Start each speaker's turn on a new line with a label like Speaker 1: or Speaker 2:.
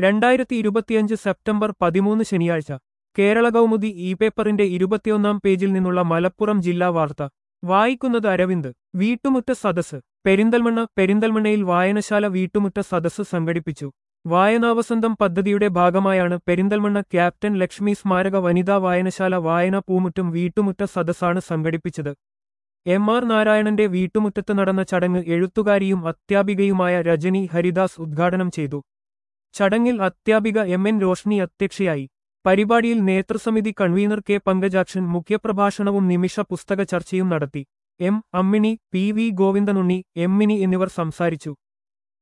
Speaker 1: രണ്ടായിരത്തി ഇരുപത്തിയഞ്ച് സെപ്റ്റംബർ പതിമൂന്ന് ശനിയാഴ്ച കേരള കൗമുദി ഇ പേപ്പറിന്റെ ഇരുപത്തിയൊന്നാം പേജിൽ നിന്നുള്ള മലപ്പുറം ജില്ലാ വാർത്ത വായിക്കുന്നത് അരവിന്ദ് വീട്ടുമുറ്റ സദസ്സ് പെരിന്തൽമണ്ണ പെരിന്തൽമണ്ണയിൽ വായനശാല വീട്ടുമുറ്റ സദസ്സ് സംഘടിപ്പിച്ചു വായനാവസന്തം പദ്ധതിയുടെ ഭാഗമായാണ് പെരിന്തൽമണ്ണ ക്യാപ്റ്റൻ ലക്ഷ്മി സ്മാരക വനിതാ വായനശാല വായന പൂമുറ്റും വീട്ടുമുറ്റ സദസ്സാണ് സംഘടിപ്പിച്ചത് എം ആർ നാരായണന്റെ വീട്ടുമുറ്റത്ത് നടന്ന ചടങ്ങ് എഴുത്തുകാരിയും അധ്യാപികയുമായ രജനി ഹരിദാസ് ഉദ്ഘാടനം ചെയ്തു ചടങ്ങിൽ അധ്യാപിക എം എൻ രോഷ്നി അധ്യക്ഷയായി പരിപാടിയിൽ നേതൃസമിതി കൺവീനർ കെ പങ്കജാക്ഷൻ മുഖ്യപ്രഭാഷണവും നിമിഷ പുസ്തക ചർച്ചയും നടത്തി M Ammini P V Govindanunni Emmini എന്നിവർ സംസാരിച്ചു